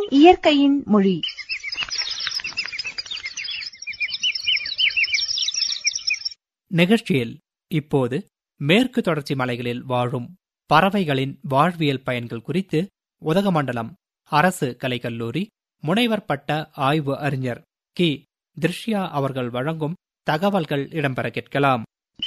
இயற்கையின் மொழி நிகழ்ச்சியில் இப்போது மேற்கு தொடர்ச்சி மலைகளில் வாழும் பறவைகளின் வாழ்வியல் பயன்கள் குறித்து உதகமண்டலம் அரசு கலைக்கல்லூரி முனைவர் பட்ட ஆய்வு அறிஞர் கி திருஷ்யா அவர்கள் வழங்கும் தகவல்கள் இடம்பெற கேட்கலாம்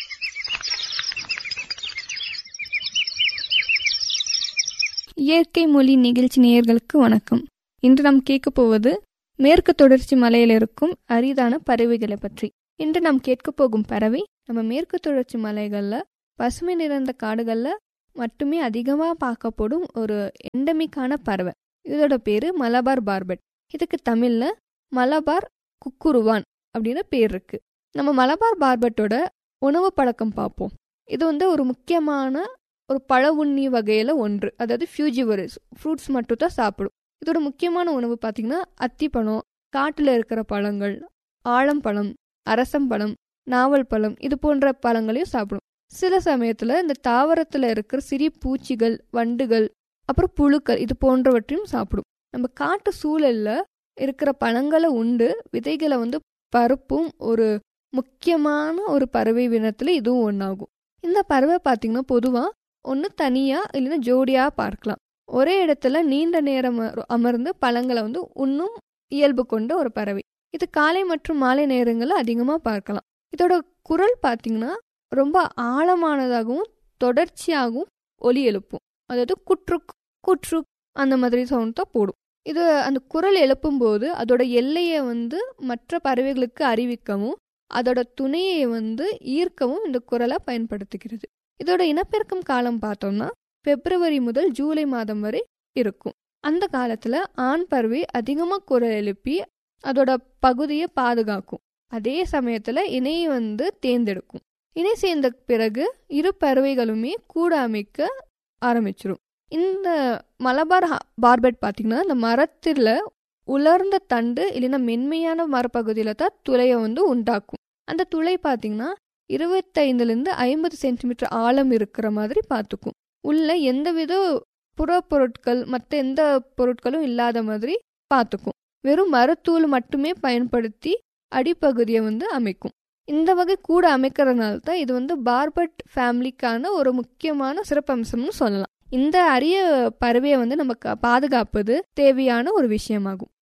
இயற்கை மொழி நிகழ்ச்சி நேயர்களுக்கு வணக்கம் இன்று நாம் கேட்கப் போவது மேற்கு தொடர்ச்சி மலையில் இருக்கும் அரிதான பறவைகளை பற்றி இன்று நாம் கேட்க போகும் பறவை நம்ம மேற்கு தொடர்ச்சி மலைகள்ல பசுமை நிறைந்த காடுகள்ல மட்டுமே அதிகமாக பார்க்கப்படும் ஒரு எண்டமிக்கான பறவை இதோட பேரு மலபார் பார்பட் இதுக்கு தமிழ்ல மலபார் குக்குருவான் அப்படின்னு பேர் இருக்கு நம்ம மலபார் பார்பட்டோட உணவு பழக்கம் பார்ப்போம் இது வந்து ஒரு முக்கியமான ஒரு பழ உண்ணி வகையில் ஒன்று அதாவது ஃபியூஜிவரஸ் ஃப்ரூட்ஸ் மட்டும் தான் சாப்பிடும் இதோட முக்கியமான உணவு பார்த்தீங்கன்னா அத்திப்பழம் காட்டில் இருக்கிற பழங்கள் ஆழம்பழம் அரசம்பழம் நாவல் பழம் இது போன்ற பழங்களையும் சாப்பிடும் சில சமயத்தில் இந்த தாவரத்தில் இருக்கிற சிறிய பூச்சிகள் வண்டுகள் அப்புறம் புழுக்கள் இது போன்றவற்றையும் சாப்பிடும் நம்ம காட்டு சூழல்ல இருக்கிற பழங்களை உண்டு விதைகளை வந்து பருப்பும் ஒரு முக்கியமான ஒரு பறவை இனத்தில் இதுவும் ஒன்றாகும் இந்த பறவை பார்த்தீங்கன்னா பொதுவாக ஒன்று தனியாக இல்லைன்னா ஜோடியாக பார்க்கலாம் ஒரே இடத்துல நீண்ட நேரம் அம- அமர்ந்து பழங்களை வந்து உண்ணும் இயல்பு கொண்ட ஒரு பறவை இது காலை மற்றும் மாலை நேரங்களில் அதிகமாக பார்க்கலாம் இதோட குரல் பார்த்தீங்கன்னா ரொம்ப ஆழமானதாகவும் தொடர்ச்சியாகவும் ஒலி எழுப்பும் அதாவது குற்றுக் குற்றுக் அந்த மாதிரி சவுண்ட் தான் போடும் இது அந்த குரல் எழுப்பும்போது அதோட எல்லையை வந்து மற்ற பறவைகளுக்கு அறிவிக்கவும் அதோட துணையை வந்து ஈர்க்கவும் இந்த குரலை பயன்படுத்துகிறது இதோட இனப்பெருக்கம் காலம் பார்த்தோம்னா பிப்ரவரி முதல் ஜூலை மாதம் வரை இருக்கும் அந்த காலத்துல ஆண் பறவை அதிகமா குரல் எழுப்பி அதோட பகுதியை பாதுகாக்கும் அதே சமயத்துல இணையை வந்து தேர்ந்தெடுக்கும் இணை சேர்ந்த பிறகு இரு பறவைகளுமே கூட அமைக்க ஆரம்பிச்சிரும் இந்த மலபார் ஹா- பார்பெட் பார்த்தீங்கன்னா இந்த மரத்தில் உலர்ந்த தண்டு இல்லைன்னா மென்மையான மரப்பகுதியில தான் துளையை வந்து உண்டாக்கும் அந்த துளை பார்த்தீங்கன்னா இருபத்தைந்துலேருந்து ஐம்பது சென்டிமீட்டர் ஆழம் இருக்கிற மாதிரி பார்த்துக்கும் உள்ள எந்தவித புறப்பொருட்கள் மற்ற எந்த பொருட்களும் இல்லாத மாதிரி பார்த்துக்கும் வெறும் மரத்தூள் மட்டுமே பயன்படுத்தி அடிப்பகுதியை வந்து அமைக்கும் இந்த வகை கூட அமைக்கிறதுனால தான் இது வந்து பார்பட் ஃபேமிலிக்கான ஒரு முக்கியமான சிறப்பம்சம்னு சொல்லலாம் இந்த அரிய பறவையை வந்து நமக்கு பாதுகாப்பது தேவையான ஒரு விஷயமாகும்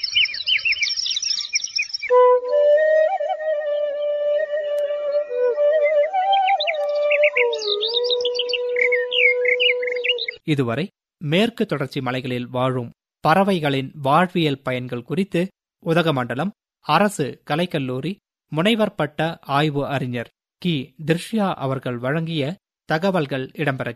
இதுவரை மேற்கு தொடர்ச்சி மலைகளில் வாழும் பறவைகளின் வாழ்வியல் பயன்கள் குறித்து உதகமண்டலம் அரசு கலைக்கல்லூரி முனைவர் பட்ட ஆய்வு அறிஞர் கி திருஷ்யா அவர்கள் வழங்கிய தகவல்கள் இடம்பெற